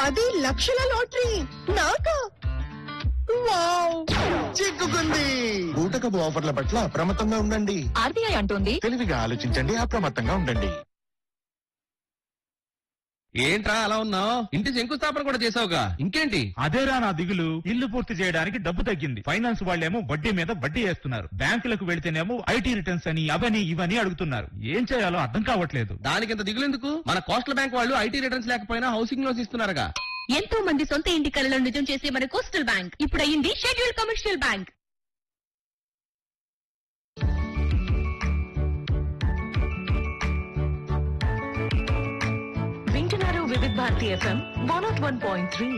పది లక్షల లాటరీ నాకా వావ్ చిక్కుకుంది బూటకపు ఆఫర్ల పట్ల అప్రమత్తంగా ఉండండి ఆర్బీఐ అంటోంది తెలివిగా ఆలోచించండి అప్రమత్తంగా ఉండండి ఏంట్రా అలా ఉన్నావు ఇంటి శంకుస్థాపన కూడా చేసావుగా ఇంకేంటి అదేరా నా దిగులు ఇల్లు పూర్తి చేయడానికి డబ్బు తగ్గింది ఫైనాన్స్ వాళ్ళేమో వడ్డీ మీద వడ్డీ వేస్తున్నారు బ్యాంకులకు వెళితేనేమో ఐటీ రిటర్న్స్ అని అవని ఇవని అడుగుతున్నారు ఏం చేయాలో అర్థం కావట్లేదు దానికింత దిగులెందుకు మన కోస్టల్ బ్యాంక్ వాళ్ళు ఐటీ రిటర్న్స్ లేకపోయినా హౌసింగ్ లోన్స్ ఇస్తున్నారుగా ఎంతో మంది సొంత ఇంటి కలలో నిజం చేసే మన కోస్టల్ బ్యాంక్ ఇప్పుడు అయింది షెడ్యూల్ కమర్షియల్ బ్యాంక్ వింటున్నారు Vividh Bharati FM one nought one point three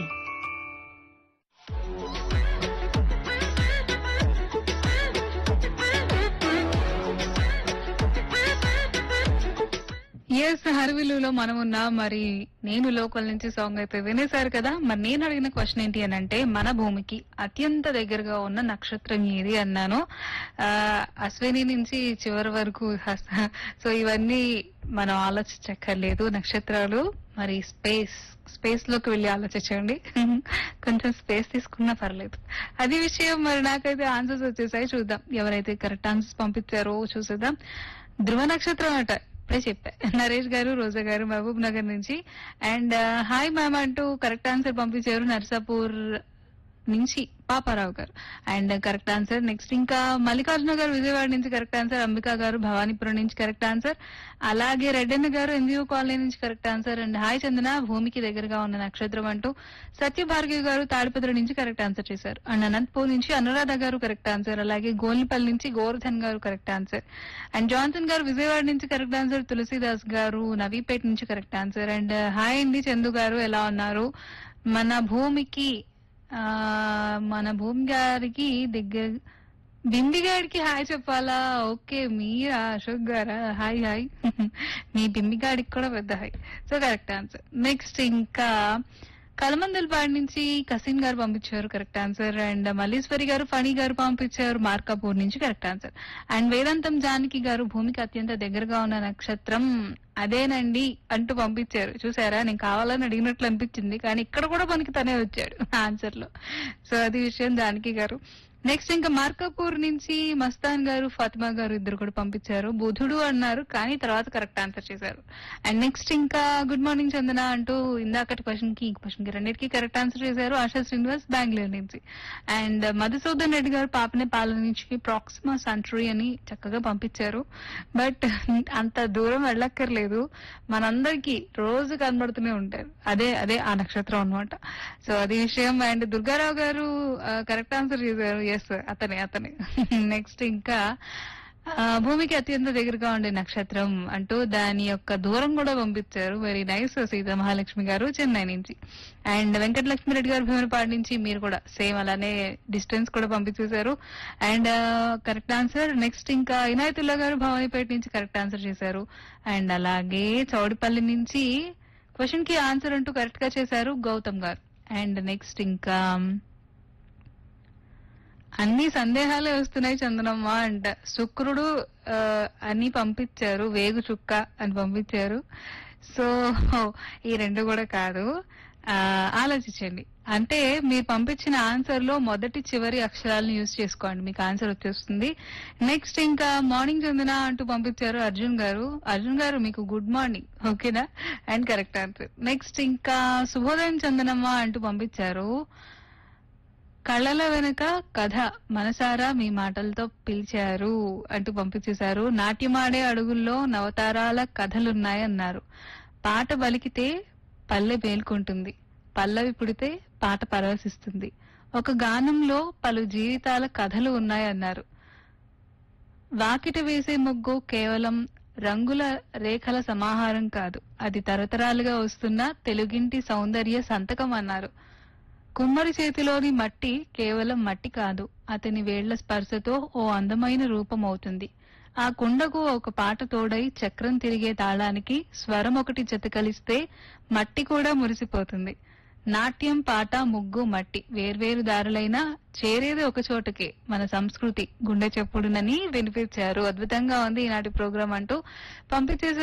ఎస్ హర్విలులో మనం ఉన్నాం మరి నేను లోకల్ నుంచి సాంగ్ అయితే వినేశారు కదా మరి నేను అడిగిన క్వశ్చన్ ఏంటి అని అంటే మన భూమికి అత్యంత దగ్గరగా ఉన్న నక్షత్రం ఏది అన్నాను ఆ, అశ్విని నుంచి చివరి వరకు హస్త- సో ఇవన్నీ మనం ఆలోచించక్కర్లేదు నక్షత్రాలు మరి స్పేస్ స్పేస్ లోకి వెళ్ళి ఆలోచించండి కొంచెం స్పేస్ తీసుకున్నా పర్లేదు అది విషయం మరి నాకైతే ఆన్సర్స్ వచ్చేసాయి చూద్దాం ఎవరైతే కరెక్ట్ ఆన్సర్స్ పంపించారో చూసేద్దాం ధ్రువ నక్షత్రం అట ఇప్పుడే చెప్పా నరేష్ గారు రోజా గారు మహబూబ్ నగర్ నుంచి అండ్ హాయ్ మ్యామ్ అంటూ కరెక్ట్ ఆన్సర్ పంపించారు నర్సాపూర్ నుంచి పాపారావు గారు అండ్ కరెక్ట్ ఆన్సర్ నెక్స్ట్ ఇంకా మల్లికార్జున గారు విజయవాడ నుంచి కరెక్ట్ ఆన్సర్ అంబికా గారు భవానీపురం నుంచి కరెక్ట్ ఆన్సర్ అలాగే రెడ్డన్న గారు ఎన్జిఓ కాలనీ నుంచి correct answer and hi Chandana భూమికి దగ్గరగా ఉన్న నక్షత్రం అంటూ సత్యభార్గవి గారు తాడిపత్రి నుంచి కరెక్ట్ ఆన్సర్ చేశారు అండ్ అనంతపూర్ నుంచి అనురాధ గారు కరెక్ట్ ఆన్సర్ అలాగే గోల్నిపల్లి నుంచి గోవర్ధన్ గారు కరెక్ట్ ఆన్సర్ అండ్ జాన్సన్ గారు విజయవాడ నుంచి కరెక్ట్ ఆన్సర్ తులసిదాస్ గారు నవీపేట నుంచి కరెక్ట్ ఆన్సర్ అండ్ హాయ్ అండి చందు గారు ఎలా ఉన్నారు మన భూమికి ఆ మన భూమి గారికి దగ్గర బింది గారికి హాయ్ చెప్పాలా ఓకే మీరా అశోక్ గారా హాయ్ హాయ్ మీ బింబి గాడికి కూడా పెద్ద hi so correct answer next ఇంకా కలమందలపాడు నుంచి కసిన్ గారు పంపించారు కరెక్ట్ ఆన్సర్ అండ్ మల్లీశ్వరి గారు ఫణి గారు పంపించారు మార్కాపూర్ నుంచి కరెక్ట్ ఆన్సర్ అండ్ వేదాంతం జానకి గారు భూమికి అత్యంత దగ్గరగా ఉన్న నక్షత్రం అదేనండి అంటూ పంపించారు చూసారా నేను కావాలని అడిగినట్లు అనిపించింది కానీ ఇక్కడ కూడా మనకి తనే వచ్చాడు ఆన్సర్ లో సో అది విషయం జానకి గారు నెక్స్ట్ ఇంకా మార్కాపూర్ నుంచి మస్తాన్ గారు ఫాతిమా గారు ఇద్దరు కూడా పంపించారు బుధుడు అన్నారు కానీ తర్వాత కరెక్ట్ ఆన్సర్ చేశారు అండ్ నెక్స్ట్ ఇంకా గుడ్ మార్నింగ్ చందన అంటూ ఇందాకటి క్వశ్చన్ కి ఈ క్వశ్చన్ కి రెండింటికి కరెక్ట్ ఆన్సర్ చేశారు ఆశా శ్రీనివాస్ బెంగళూరు నుంచి అండ్ మధుసూదన్ రెడ్డి గారు పాపనే పాలన నుంచి ప్రాక్సిమా సంట్రీ అని చక్కగా పంపించారు బట్ అంత దూరం వెళ్ళక్కర్లేదు మనందరికీ రోజు కనబడుతూనే ఉంటారు అదే అదే ఆ నక్షత్రం అన్నమాట సో అది విషయం అండ్ దుర్గారావు గారు కరెక్ట్ ఆన్సర్ చేశారు ఎస్ అతనే అతనే నెక్స్ట్ ఇంకా ఆ, భూమికి అత్యంత దగ్గరగా ఉండే నక్షత్రం అంటూ దాని యొక్క దూరం కూడా పంపించారు వెరీ నైస్ సీతా మహాలక్ష్మి గారు చెన్నై నుంచి అండ్ వెంకటలక్ష్మి రెడ్డి గారు భీమనపాడు నుంచి మీరు కూడా సేమ్ అలానే డిస్టెన్స్ కూడా పంపించేశారు అండ్ కరెక్ట్ ఆన్సర్ నెక్స్ట్ ఇంకా ఇనాయతుల్లా గారు భవానీపేట నుంచి కరెక్ట్ ఆన్సర్ చేశారు అండ్ అలాగే చౌడిపల్లి నుంచి క్వశ్చన్ కి ఆన్సర్ అంటూ కరెక్ట్ గా చేశారు గౌతమ్ గారు అండ్ నెక్స్ట్ ఇంకా అన్ని సందేహాలే వస్తున్నాయి చందనమ్మ అంట శుక్రుడు ఆ, అని పంపించారు వేగు చుక్క అని పంపించారు సో ఈ రెండు కూడా కాదు ఆ, ఆలోచించండి అంటే మీరు పంపించిన ఆన్సర్ లో మొదటి చివరి అక్షరాలను యూజ్ చేసుకోండి మీకు ఆన్సర్ వచ్చేస్తుంది నెక్స్ట్ ఇంకా మార్నింగ్ చందన అంటూ పంపించారు అర్జున్ గారు అర్జున్ గారు మీకు గుడ్ మార్నింగ్ ఓకేనా అండ్ కరెక్ట్ ఆన్సర్ నెక్స్ట్ ఇంకా శుభోదయం చందనమ్మ అంటూ పంపించారు కళ్ళల వెనుక కథ మనసారా మీ మాటలతో పిలిచారు అంటూ పంపించేశారు నాట్యమాడే అడుగుల్లో నవతారాల కథలున్నాయన్నారు పాట బలికితే పల్లె మేల్కొంటుంది పల్లవి పుడితే పాట పరవశిస్తుంది ఒక గానంలో పలు జీవితాల కథలు ఉన్నాయన్నారు వాకిట వేసే ముగ్గు కేవలం రంగుల రేఖల సమాహారం కాదు అది తరతరాలుగా వస్తున్న తెలుగింటి సౌందర్య సంతకం అన్నారు కుమ్మరి చేతిలోని మట్టి కేవలం మట్టి కాదు అతని వేళ్ల స్పర్శతో ఓ అందమైన రూపం అవుతుంది ఆ కుండకు ఒక పాట తోడై చక్రం తిరిగే తాళానికి స్వరం ఒకటి జత కలిస్తే మట్టి కూడా మురిసిపోతుంది నాట్యం పాట ముగ్గు మట్టి వేర్వేరు దారులైనా చేరేది ఒక చోటకే మన సంస్కృతి గుండె చెప్పుడునని వినిపించారు అద్భుతంగా ఉంది ఈనాటి ప్రోగ్రాం అంటూ పంపించేసి